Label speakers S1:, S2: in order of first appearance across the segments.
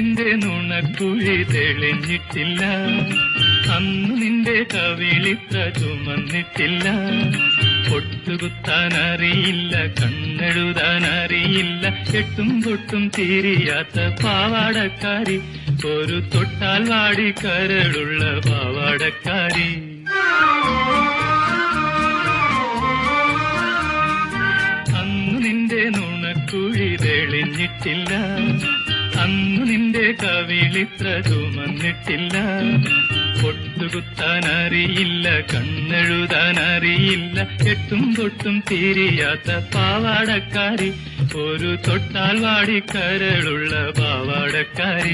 S1: നിന്റെ നുണക്കുഴി തെളിഞ്ഞിട്ടില്ല അന്നു നിന്റെ കവിളിത്ര ചുമന്നിട്ടില്ല പൊട്ടുകുത്താൻ അറിയില്ല കണ്ണെഴുതാൻ അറിയില്ല എട്ടും പൊട്ടും തീരിയാത്ത പാവാടക്കാരി ഒരു തൊട്ടാൽ വാടി കരളുള്ള പാവാടക്കാരി അന്നു നിന്റെ നുണക്കുഴി തെളിഞ്ഞിട്ടില്ല അന്നു നിന്റെ കവിളിത്ര ചുമന്നിട്ടില്ല പൊട്ടുകുത്താൻ അറിയില്ല കണ്ണെഴുതാൻ അറിയില്ല എട്ടും തൊട്ടും തീരിയാത്ത പാവാടക്കാരി ഒരു തൊട്ടാൽ വാടി കരളുള്ള പാവാടക്കാരി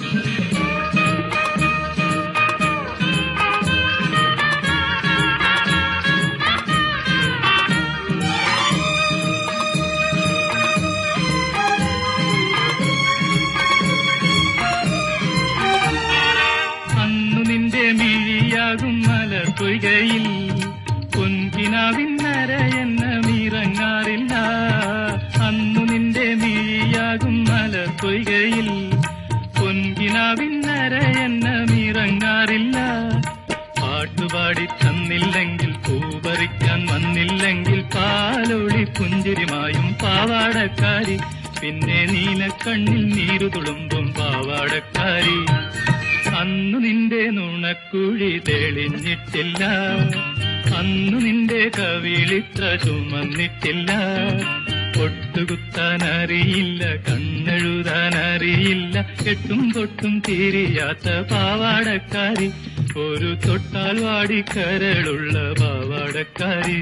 S1: അന്നു നിന്റെ മിഴിയാകും മലർ പൊയ്കയിൽ പൊൻകിനാവിന്നര എന്ന മീറങ്ങാറില്ല അന്നു നിന്റെ മിഴിയാകും മലർ പൊയ്കയിൽ പൊൻകിനാവിന്നര എന്ന മീറങ്ങാറില്ല പാട്ടുപാടി തന്നില്ലെങ്കിൽ പൂപറിക്കാൻ വന്നില്ലെങ്കിൽ പാലൊളി പുഞ്ചിരിമായും പാവാടക്കാരി പിന്നെ നീലക്കണ്ണിൽ നീരു തുളുമ്പും പാവാടക്കാരി അന്നു നിന്റെ നുണക്കുഴി തെളിഞ്ഞിട്ടില്ല അന്നു നിന്റെ കവിളിത്ര ചുമന്നിട്ടില്ല പൊട്ടുകുത്താൻ അറിയില്ല കണ്ണെഴുതാൻ അറിയില്ല എട്ടും തൊട്ടും തീരിയാത്ത പാവാടക്കാരി ഒരു തൊട്ടാൽ വാടി കരളുള്ള പാവാടക്കാരി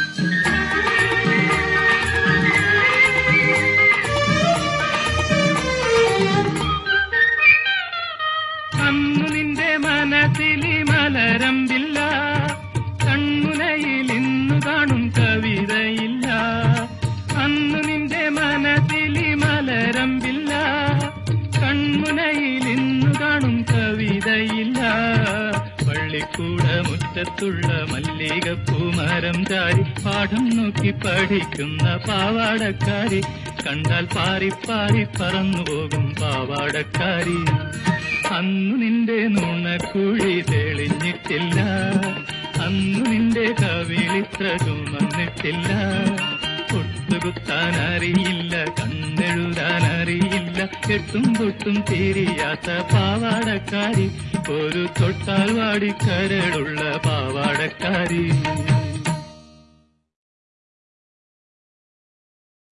S1: അന്നു നിന്റെ മനസ്സിലി മലരമ്പില്ല കൺമുനയിൽ ഇന്നു കാണും കവിതയില്ല അന്നു നിന്റെ മനസ്സിലി മലരമ്പില്ല കൺമുനയിൽ ഇന്നു കാണും കവിതയില്ല പള്ളിക്കൂട മുറ്റത്തുള്ള മല്ലികപ്പൂമരം ചാരി പാഠം നോക്കി പഠിക്കുന്ന പാവാടക്കാരി കണ്ടാൽ പാറി പാറി പറന്നു പോകും പാവാടക്കാരി അന്നു നിന്റെ നുണക്കുഴി തെളിഞ്ഞിട്ടില്ല അന്നു നിന്റെ കവിളിത്ര ചുമന്നിട്ടില്ല പൊട്ടുകുത്താൻ അറിയില്ല കണ്ണെഴുതാൻ അറിയില്ല എട്ടും തൊട്ടും തീരിയാത്ത പാവാടക്കാരി ഒരു തൊട്ടാൽ വാടി കരളുള്ള പാവാടക്കാരി